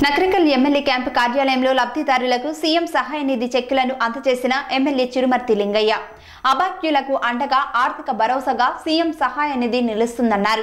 Nakrekal MLA camp కార్యాలయంలో లబ్ధిదారులకు CM సహాయ నిధి చెక్కులను అందజేసిన ఎమ్మెల్యే చిరుమర్తి లింగయ్య అభాగ్యులకు అండగా ఆర్థిక భరోసాగా సీఎం సహాయ నిధి నిలుస్తుందన్నారు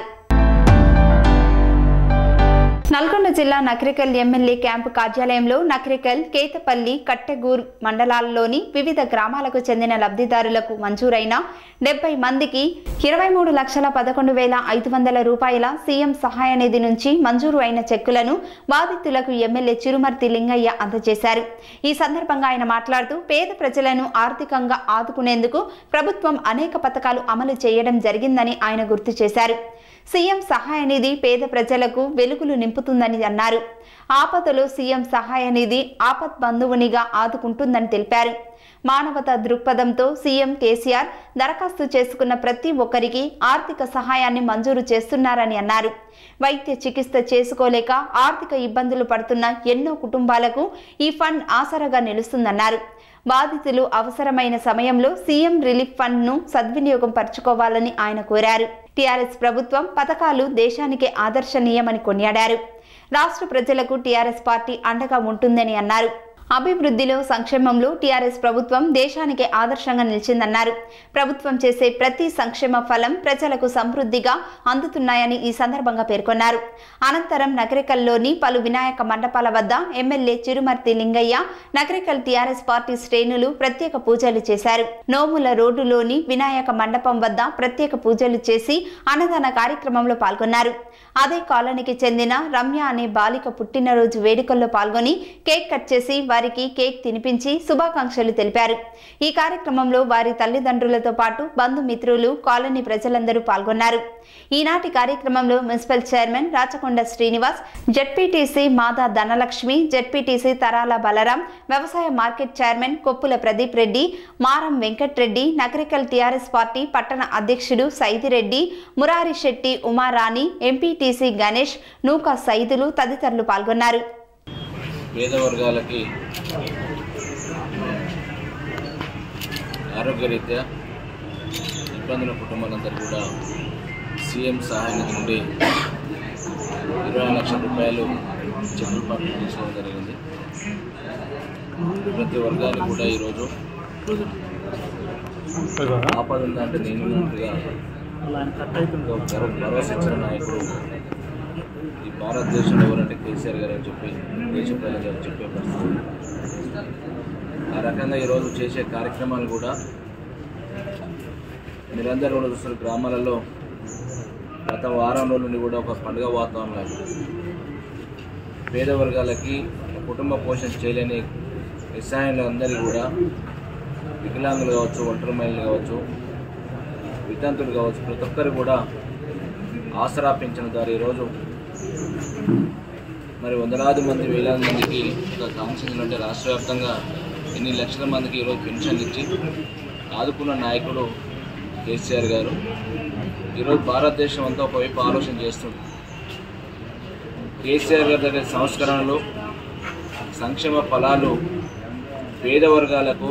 నల్గొండ జిల్లా నకరికల్ ఎమ్మెల్యే క్యాంపు కార్యాలయంలో నకరికల్ కేతపల్లి కట్టెగూర్ మండలాల్లోని వివిధ గ్రామాలకు చెందిన లబ్ధిదారులకు మంజూరైన డెబ్బై మందికి ఇరవై మూడు లక్షల పదకొండు వేల ఐదు వందల రూపాయల సీఎం సహాయ నిధి నుంచి మంజూరు అయిన చెక్కులను బాధితులకు ఎమ్మెల్యే చిరుమర్తి లింగయ్య అందజేశారు ఈ సందర్భంగా ఆయన మాట్లాడుతూ పేద ప్రజలను ఆర్థికంగా ఆదుకునేందుకు ప్రభుత్వం అనేక పథకాలు అమలు చేయడం జరిగిందని ఆయన గుర్తు చేశారు సీఎం సహాయ నిధి పేద ప్రజలకు వెలుగులు నింపుతుందని అన్నారు ఆపదలో సీఎం సహాయ నిధి ఆపత్ బంధువునిగా ఆదుకుంటుందని తెలిపారు మానవతా దృక్పథంతో సీఎం కేసీఆర్ దరఖాస్తు చేసుకున్న ప్రతి ఒక్కరికి ఆర్థిక సహాయాన్ని మంజూరు చేస్తున్నారని అన్నారు వైద్య చికిత్స చేసుకోలేక ఆర్థిక ఇబ్బందులు పడుతున్న ఎన్నో కుటుంబాలకు ఈ ఫండ్ ఆసరాగా నిలుస్తుందన్నారు బాధితులు అవసరమైన సమయంలో సీఎం రిలీఫ్ ఫండ్ ను సద్వినియోగం పరచుకోవాలని ఆయన కోరారు టీఆర్ఎస్ ప్రభుత్వం పథకాలు దేశానికే ఆదర్శనీయమని కొనియాడారు రాష్ట్ర ప్రజలకు టీఆర్ఎస్ పార్టీ అండగా ఉంటుందని అన్నారు అభివృద్ధిలో సంక్షేమంలో టీఆర్ఎస్ ప్రభుత్వం దేశానికి ఆదర్శంగా నిలిచిందన్నారు ప్రభుత్వం చేసే ప్రతి సంక్షేమ ఫలం ప్రజలకు సమృద్ధిగా అందుతున్నాయని ఈ సందర్భంగా పేర్కొన్నారు అనంతరం నగరికల్లోని పలు వినాయక మండపాల వద్ద ఎమ్మెల్యే చిరుమర్తి లింగయ్య నగరికల్ టీఆర్ఎస్ పార్టీ శ్రేణులు ప్రత్యేక పూజలు చేశారు నోముల రోడ్డులోని వినాయక మండపం వద్ద ప్రత్యేక పూజలు చేసి అన్నదాన కార్యక్రమంలో పాల్గొన్నారు అదే కాలనీకి చెందిన రమ్య అనే బాలిక పుట్టినరోజు వేడుకల్లో పాల్గొని కేక్ కట్ చేసి వారికి కేక్ తినిపించి శుభాకాంక్షలు తెలిపారు ఈ కార్యక్రమంలో వారి తల్లిదండ్రులతో పాటు బంధుమిత్రులు కాలనీ ప్రజలందరూ పాల్గొన్నారు ఈనాటి కార్యక్రమంలో municipal chairman Rachakonda Srinivas ZPTC Mada Dhanalakshmi ZPTC Tarala Balaram వ్యవసాయ market chairman Koppula Pradeep Reddy Maram Venkat Reddy Nagarikal TRS party పట్టణ అధ్యక్షుడు సైదిరెడ్డి మురారి శెట్టి ఉమారాణి ఎంపీటీసీ గణేష్ నూకా సైదులు తదితరులు పాల్గొన్నారు పేద వర్గాలకి ఆరోగ్యరీత్యా ఇబ్బందుల కుటుంబాలందరూ కూడా సీఎం సహాయ నిధి నుండి ఇరవై లక్షల రూపాయలు చెక్కులు పంపిణీ చేసుకోవడం జరిగింది ప్రతి వర్గానికి కూడా ఈరోజు ఆపద ఉందంటే నేను ఉన్నట్టుగా ఒక భరో- భరోసా ఇచ్చిన నాయకుడు ఈ భారతదేశంలో ఎవరంటే కేసీఆర్ గారు అని చెప్పి దేశ ప్రజలు గారు చెప్పే పరిస్థితి ఆ రకంగా ఈరోజు చేసే కార్యక్రమాలు కూడా మీరందరూ కూడా చూస్తున్న గ్రామాలలో గత వారం రోజుల నుండి కూడా ఒక పండుగ వాతావరణం పేద వర్గాలకి కుటుంబ పోషణ చేయలేని నిస్సాయులందరికీ కూడా వికలాంగులు కావచ్చు ఒంటరి మహిళలు కావచ్చు వితంతులు కావచ్చు ప్రతి ఒక్కరు కూడా ఆసరా పెంచిన ద్వారా ఈరోజు మరి వందలాది మంది వేలాది మందికి ఒక కాన్సెన్షన్ అంటే రాష్ట్ర వ్యాప్తంగా ఎన్ని లక్షల మందికి ఈరోజు పెన్షన్లు ఇచ్చి ఆదుకున్న నాయకుడు కేసీఆర్ గారు ఈరోజు భారతదేశం అంతా ఒకవైపు ఆలోచన చేస్తుంది కేసీఆర్ గారి దగ్గర సంస్కరణలు సంక్షేమ ఫలాలు పేద వర్గాలకు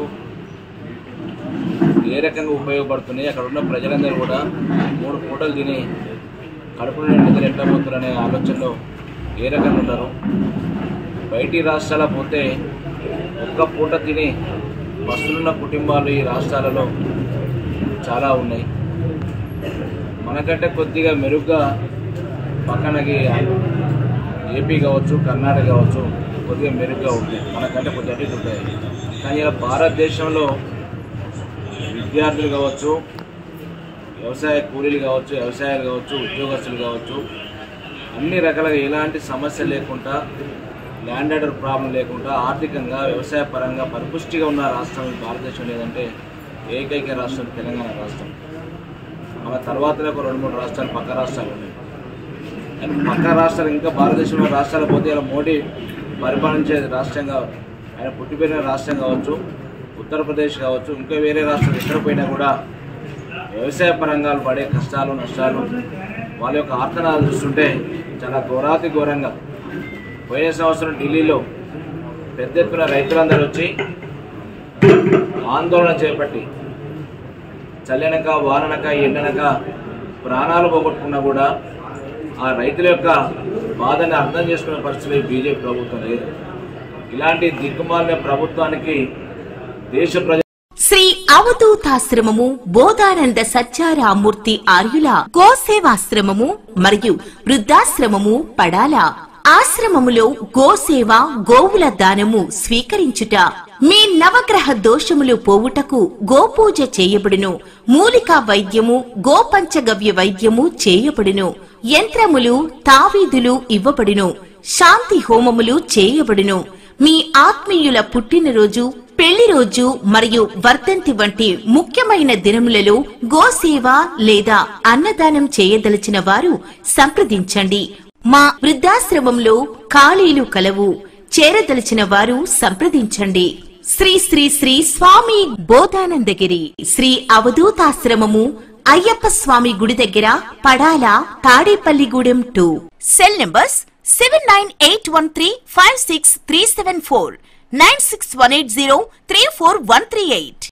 ఏ రకంగా ఉపయోగపడుతున్నాయి అక్కడ ఉన్న ప్రజలందరూ కూడా మూడు పూటలు తిని కడుపు నిండుదలు ఎట్లా పోతారనే ఆలోచనలో ఏ రకంగా ఉన్నారు బయటి రాష్ట్రాల పోతే ఒక్క పూట తిని వస్తున్న కుటుంబాలు ఈ రాష్ట్రాలలో చాలా ఉన్నాయి మనకంటే కొద్దిగా మెరుగ్గా పక్కనకి ఏపీ కావచ్చు కర్ణాటక కావచ్చు కొద్దిగా మెరుగ్గా ఉంటాయి మనకంటే కొద్దిగా అటు ఇటు ఉంటాయి కానీ ఇలా భారతదేశంలో విద్యార్థులు కావచ్చు వ్యవసాయ కూలీలు కావచ్చు వ్యవసాయాలు కావచ్చు ఉద్యోగస్తులు కావచ్చు అన్ని రకాలుగా ఎలాంటి సమస్య లేకుండా ల్యాండ్ ఆర్డర్ ప్రాబ్లం లేకుండా ఆర్థికంగా వ్యవసాయ పరంగా పరిపుష్టిగా ఉన్న రాష్ట్రం ఈ భారతదేశం లేదంటే ఏకైక రాష్ట్రం తెలంగాణ రాష్ట్రం మన తర్వాతనే ఒక రెండు మూడు రాష్ట్రాలు పక్క రాష్ట్రాలు ఉన్నాయి కానీ పక్క రాష్ట్రాలు ఇంకా భారతదేశంలో రాష్ట్రాలు పోతే ఇలా మోడీ పరిపాలించే రాష్ట్రంగా ఆయన పుట్టి పెరిగిన రాష్ట్రం కావచ్చు ఉత్తరప్రదేశ్ కావచ్చు ఇంకా వేరే రాష్ట్రాలు ఎక్కడ పోయినా కూడా వ్యవసాయ పరంగా పడే కష్టాలు నష్టాలు వాళ్ళ యొక్క ఆర్తనాలు చూస్తుంటే చాలా ఘోరాతి ఘోరంగా పోయిన సంవత్సరం ఢిల్లీలో పెద్ద ఎత్తున రైతులందరూ వచ్చి ఆందోళన చేపట్టి చల్లనక వాననక ఎండనక ప్రాణాలు పోగొట్టుకున్నా కూడా ఆ రైతుల యొక్క బాధని అర్థం చేసుకునే పరిస్థితి బీజేపీ ప్రభుత్వం లేదు ఇలాంటి దిక్కుమాలిన ప్రభుత్వానికి దేశ ప్రజ శ్రీ అవధూతాశ్రమము బోధానంద సత్యారామూర్తి ఆర్యుల గోసేవాశ్రమము మరియు వృద్ధాశ్రమము పడాల ఆశ్రమములో గోసేవ గోవుల దానము స్వీకరించుట మీ నవగ్రహ దోషములు పోవుటకు గోపూజ చేయబడును మూలికా వైద్యము గోపంచగవ్య వైద్యము చేయబడును యంత్రములు తావీదులు ఇవ్వబడును శాంతి హోమములు చేయబడును మీ ఆత్మీయుల పుట్టినరోజు పెళ్లి రోజు మరియు వర్ధంతి వంటి ముఖ్యమైన దినములలో గోసేవ లేదా అన్నదానం చేయదలిచిన వారు సంప్రదించండి మా వృద్ధాశ్రమంలో ఖాళీలు కలవు చేరదలిచిన వారు సంప్రదించండి శ్రీ శ్రీ శ్రీ స్వామి బోధానందగిరి శ్రీ అవధూతాశ్రమము అయ్యప్ప స్వామి గుడి దగ్గర Padala Tadepalligudem two cell numbers seven nine eight one three five six three seven four nine six one eight zero three four one three eight